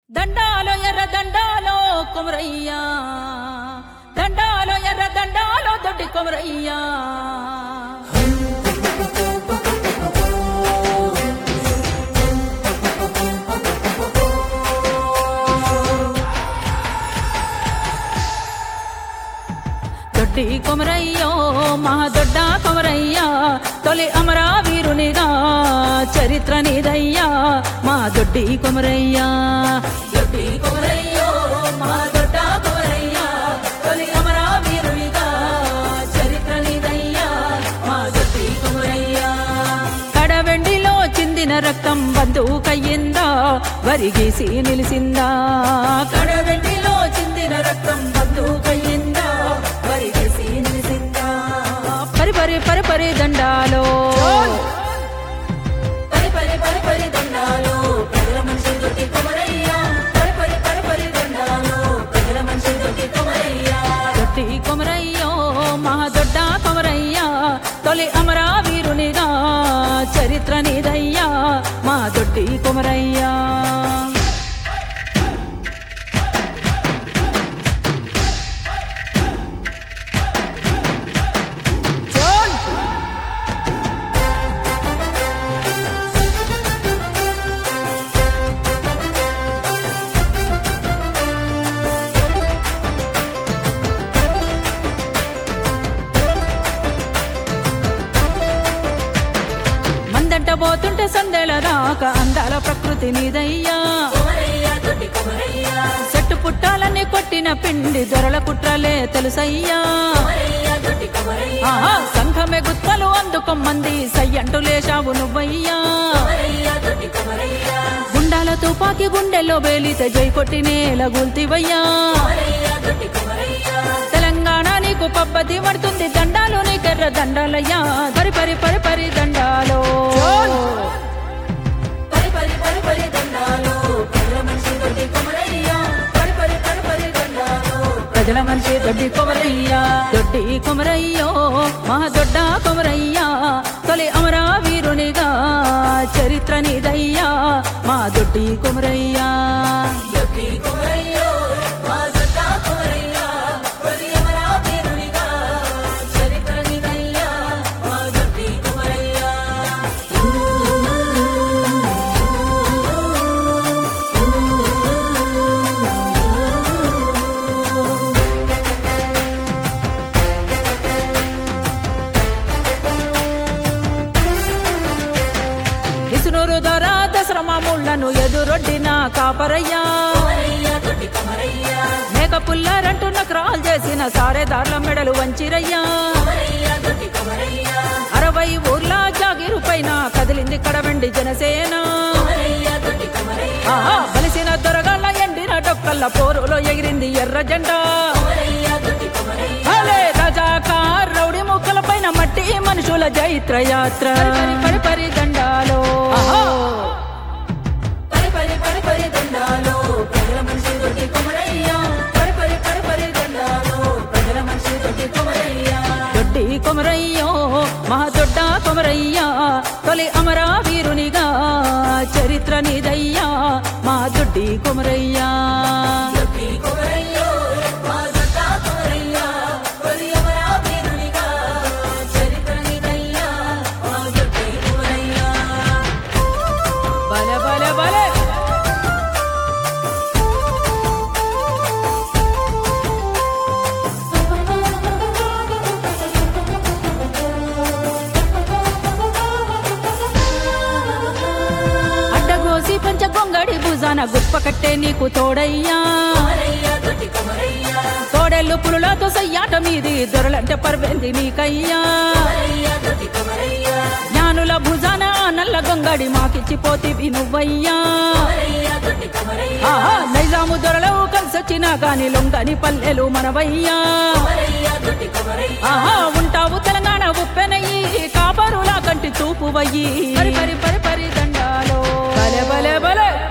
దండాలో ఎర్ర దండాలో కొమరయ్యా దండాలో ఎర్ర దండాలో దొడ్డి కొమరయ్యా దొడ్డి కొమరయ్యో మా దొడ్డ కొమరయ్యా తొలి అమరా వీరునిగా చరిత్ర నీదయ్యా మా దొడ్డి కొమరయ్యా దొడ్డి కొమరయ్యో మా దొడ్డ కొమరయ్యా తొలి అమరా వీరునిగా చరిత్ర నీదయ్యా మా దొడ్డి కొమరయ్యా కడవెండిలో చిందిన రక్తం బంధువుకయ్యిందా వరిగీసి నిలిసిందా కడవెండిలో చిందిన రక్తం బంధువుకయ్యిందా వరిగీసి నిలిసిందా పరి పరి పరి పరి దండాలో పరి పరి పరి పరి దండాలో ప్రజల మనిషి దొడ్డి కొమరయ్యా పరి పరి పరి పరి దండాలో ప్రజల మనిషి దొడ్డి కొమరయ్యా దొడ్డి కొమరయ్యో మా దొడ్డ కొమరయ్యా తొలి అమరా వీరునిగా చరిత్ర నీదయ్యా మా దొడ్డి కొమరయ్యా మందంట పోతుంటే సందేల రాక అందాల ప్రకృతి నీదయ్యా చెట్టు పుట్టాలని కొట్టిన పిండి దొరల కుట్రలే తెలుసయ్యా ఆహా, సంఘమే గుత్తలు అందుకొమ్మంది సయ్యంటు లేశావు నువ్వయ్యా గుండాల తుపాకి గుండెల్లో బేలితే జై కొట్టి నేల గుల్తివయ్యా తెలంగాణ నీకు పబ్బతి పడుతుంది దండాలు నీకెర్ర దండాలయ్యా పరి పరి పరి పరి దండాలో పరి పరి పరి పరి దండాలో ప్రజల మనిషి దొడ్డి కొమరయ్యా పరి పరి పరి పరి దండాలో ప్రజల మనిషి దొడ్డి కొమరయ్యా దొడ్డి కొమరయ్యో మా దొడ్డ కొమరయ్యా తొలి అమరా వీరునిగా చరిత్ర నీదయ్యా మా దొడ్డి కొమరయ్యా దొడ్డి కొమరయ్యో మా దొడ్డ కొమరయ్యా తొలి అమరా వీరునిగా చరిత్ర నీదయ్యా మా దొడ్డి కొమరయ్యా విసునూరు దొర దసరా మామూళ్లను ఎదురొడ్డిన కాపరయ్యా మేక పుల్లారంటున్న క్రాల్ చేసిన సారేదార్ల మెడలు వంచిరయ్యా అరవై ఊర్ల జాగిరు పైన కదిలింది కడవండి జనసేన ఆహా, బలిసిన దొరగాళ్ళ ఎండిన డొక్కల్ల పోరులో ఎగిరింది ఎర్ర జెండా భలే రజాకార్ రౌడి ముక్కల పైన మట్టి మనుషుల జైత్ర యాత్ర పరి పరి పరి దండాలో పరి పరి పరి పరి దండాలో ప్రజల మనిషి దొడ్డి కొమరయ్యా పరి పరి పరి పరి దండాలో ప్రజల మనిషి దొడ్డి కొమరయ్యా దొడ్డి కొమరయ్యో మా దొడ్డ కొమరయ్యా తొలి అమరా వీరునిగా చరిత్ర నీదయ్యా మా దొడ్డి కొమరయ్యా దొడ్డి కొమరయ్యో మా దొడ్డ కొమరయ్యా తొలి అమరా వీరునిగా చరిత్ర నీదయ్యా మా దొడ్డి కొమరయ్యా బలే బలే బలే అడ్డగోసి పంచ గొంగడి భుజాన గుప్ప కట్టే నీకు తోడయ్యా తోడెల్లు పులులతో సయ్యాట మీది దొరలంటే పర్వేంది నీకయ్యా జ్ఞానుల భుజాన నల్ల గొంగడి మాకిచ్చిపోతివి నువ్వయ్యా ఆహా, నైజాము దొరలవు కలిసొచ్చినా గాని లొంగని పల్లెలు మనవయ్యా ఆహా ఉంటావు తెలంగాణ ఉప్పెనయ్యి కాపరులా కంటి చూపువయ్యి పరి పరి పరి పరి దండాలో బలే బలే బలే